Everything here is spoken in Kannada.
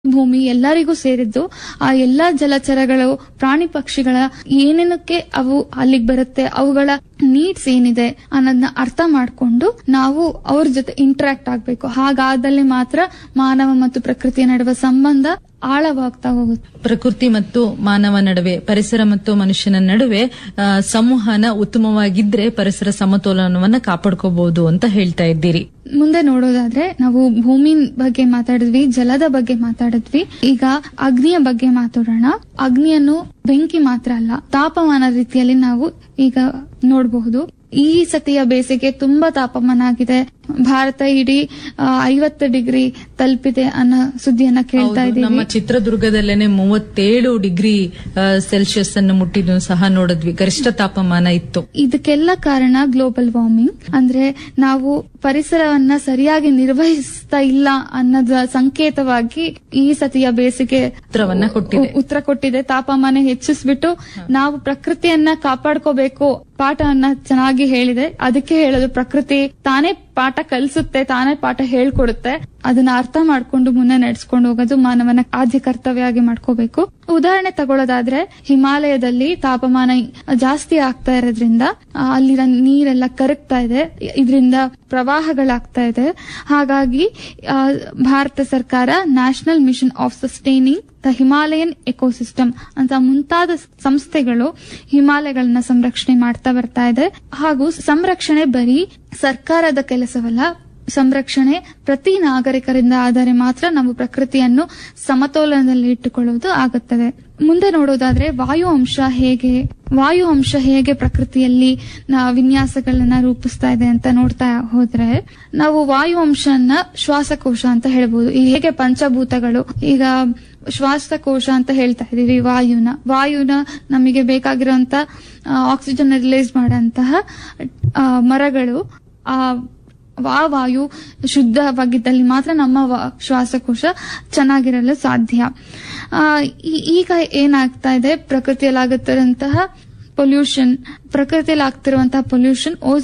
ಭೂಮಿ ಎಲ್ಲರಿಗೂ ಸೇರಿದ್ದು ಆ ಎಲ್ಲಾ ಜಲಚರಗಳು ಪ್ರಾಣಿ ಪಕ್ಷಿಗಳ ಏನೇನಕ್ಕೆ ಅವು ಅಲ್ಲಿಗೆ ಬರುತ್ತೆ ಅವುಗಳ ನೀಡ್ಸ್ ಏನಿದೆ ಅನ್ನೋದನ್ನ ಅರ್ಥ ಮಾಡ್ಕೊಂಡು ನಾವು ಅವ್ರ ಜೊತೆ ಇಂಟರಾಕ್ಟ್ ಆಗ್ಬೇಕು ಹಾಗಾದಲ್ಲಿ ಮಾತ್ರ ಮಾನವ ಮತ್ತು ಪ್ರಕೃತಿಯ ನಡುವೆ ಸಂಬಂಧ ಆಳವಾಗ್ತಾ ಹೋಗುತ್ತೆ ಪ್ರಕೃತಿ ಮತ್ತು ಮಾನವ ನಡುವೆ ಪರಿಸರ ಮತ್ತು ಮನುಷ್ಯನ ನಡುವೆ ಆ, ಸಂವಹನ ಉತ್ತಮವಾಗಿದ್ರೆ ಪರಿಸರ ಸಮತೋಲನವನ್ನ ಕಾಪಾಡ್ಕೋಬಹುದು ಅಂತ ಹೇಳ್ತಾ ಇದ್ದೀರಿ ಮುಂದೆ ನೋಡೋದಾದ್ರೆ ನಾವು ಭೂಮಿ ಬಗ್ಗೆ ಮಾತಾಡಿದ್ವಿ ಜಲದ ಬಗ್ಗೆ ಮಾತಾಡಿದ್ವಿ ಈಗ ಅಗ್ನಿಯ ಬಗ್ಗೆ ಮಾತಾಡೋಣ ಅಗ್ನಿಯನ್ನು ಬೆಂಕಿ ಮಾತ್ರ ಅಲ್ಲ ತಾಪಮಾನ ರೀತಿಯಲ್ಲಿ ನಾವು ಈಗ ನೋಡಬಹುದು ಈ ಸತಿಯ ಬೇಸಿಗೆ ತುಂಬಾ ತಾಪಮಾನ ಆಗಿದೆ ಭಾರತ ಇಡೀ ಐವತ್ತು ಡಿಗ್ರಿ ತಲುಪಿದೆ ಅನ್ನೋ ಸುದ್ದಿಯನ್ನ ಕೇಳ್ತಾ ಹೌದು, ನಮ್ಮ ಇದ್ದೀವಿ ಚಿತ್ರದುರ್ಗದಲ್ಲೇನೆ ಮೂವತ್ತೇಳು ಡಿಗ್ರಿ ಆ, ಸೆಲ್ಸಿಯಸ್ ಅನ್ನು ಮುಟ್ಟಿದ್ದು ಸಹ ನೋಡಿದ್ವಿ ಗರಿಷ್ಠ ತಾಪಮಾನ ಇತ್ತು ಇದಕ್ಕೆಲ್ಲ ಕಾರಣ ಗ್ಲೋಬಲ್ ವಾರ್ಮಿಂಗ್ ಅಂದ್ರೆ ನಾವು ಪರಿಸರವನ್ನ ಸರಿಯಾಗಿ ನಿರ್ವಹಿಸ್ತಾ ಇಲ್ಲ ಅನ್ನೋದ ಸಂಕೇತವಾಗಿ ಈ ಸತಿಯ ಬೇಸಿಗೆ ಉತ್ತರವನ್ನ ಕೊಟ್ಟಿದೆ ಉ- ಉತ್ತರ ಕೊಟ್ಟಿದೆ ತಾಪಮಾನ ಹೆಚ್ಚಿಸ್ಬಿಟ್ಟು ನಾವು ಪ್ರಕೃತಿಯನ್ನ ಕಾಪಾಡ್ಕೋಬೇಕು ಪಾಠವನ್ನ ಚೆನ್ನಾಗಿ ಹೇಳಿದೆ ಅದಕ್ಕೆ ಹೇಳೋದು ಪ್ರಕೃತಿ ತಾನೇ ಪಾಠ ಕಲಿಸುತ್ತೆ ತಾನೇ ಪಾಠ ಹೇಳ್ಕೊಡುತ್ತೆ ಅದನ್ನ ಅರ್ಥ ಮಾಡ್ಕೊಂಡು ಮುನ್ನೆ ನಡೆಸ್ಕೊಂಡು ಹೋಗೋದು ಮಾನವನ ಆದ್ಯ ಕರ್ತವ್ಯ ಆಗಿ ಮಾಡ್ಕೋಬೇಕು ಉದಾಹರಣೆ ತಗೊಳ್ಳೋದಾದ್ರೆ ಹಿಮಾಲಯದಲ್ಲಿ ತಾಪಮಾನ ಜಾಸ್ತಿ ಆಗ್ತಾ ಇರೋದ್ರಿಂದ ಆ, ಅಲ್ಲಿನ ನೀರೆಲ್ಲ ಕರಗ್ತಾ ಇದೆ ಇದರಿಂದ ಪ್ರವಾಹಗಳಾಗ್ತಾ ಇದೆ ಹಾಗಾಗಿ ಆ, ಭಾರತ ಸರ್ಕಾರ national mission of sustaining the Himalayan ecosystem ಅಂತ ಮುಂತಾದ ಸಂಸ್ಥೆಗಳು ಹಿಮಾಲಯಗಳನ್ನ ಸಂರಕ್ಷಣೆ ಮಾಡ್ತಾ ಬರ್ತಾ ಇದೆ ಹಾಗೂ ಸಂರಕ್ಷಣೆ ಬರೀ ಸರ್ಕಾರದ ಕೆಲಸವಲ್ಲ ಸಂರಕ್ಷಣೆ ಪ್ರತಿ ನಾಗರಿಕರಿಂದ ಆದರೆ ಮಾತ್ರ ನಾವು ಪ್ರಕೃತಿಯನ್ನು ಸಮತೋಲನದಲ್ಲಿ ಇಟ್ಟುಕೊಳ್ಳುವುದು ಆಗುತ್ತದೆ ಮುಂದೆ ನೋಡೋದಾದ್ರೆ ವಾಯು ಅಂಶ ಹೇಗೆ ವಾಯು ಅಂಶ ಹೇಗೆ ಪ್ರಕೃತಿಯಲ್ಲಿ ನಾ ವಿನ್ಯಾಸಗಳನ್ನ ರೂಪಿಸ್ತಾ ಇದೆ ಅಂತ ನೋಡ್ತಾ ಹೋದ್ರೆ ನಾವು ವಾಯು ಅಂಶನ ಶ್ವಾಸಕೋಶ ಅಂತ ಹೇಳ್ಬೋದು ಈ ಹೇಗೆ ಪಂಚಭೂತಗಳು ಈಗ ಶ್ವಾಸಕೋಶ ಅಂತ ಹೇಳ್ತಾ ಇದೀವಿ ವಾಯುನ ವಾಯುನ ನಮಗೆ ಬೇಕಾಗಿರುವಂತ ಆಕ್ಸಿಜನ್ ರಿಲೀಸ್ ಮಾಡಂತಹ ಆ, ಮರಗಳು ಆ ಆ ವಾಯು ಶುದ್ಧವಾಗಿದ್ದಲ್ಲಿ ಮಾತ್ರ ನಮ್ಮ ವ- ಶ್ವಾಸಕೋಶ ಚೆನ್ನಾಗಿರಲು ಸಾಧ್ಯ ಆ, ಈ- ಈಗ ಏನಾಗ್ತಾ ಇದೆ ಪ್ರಕೃತಿಯಲ್ಲಿ ಆಗುತ್ತಿರುವಂತಹ ಪೊಲ್ಯೂಷನ್ ಪ್ರಕೃತಿಯಲ್ಲಿ ಆಗ್ತಿರುವಂತಹ ಪೊಲ್ಯೂಷನ್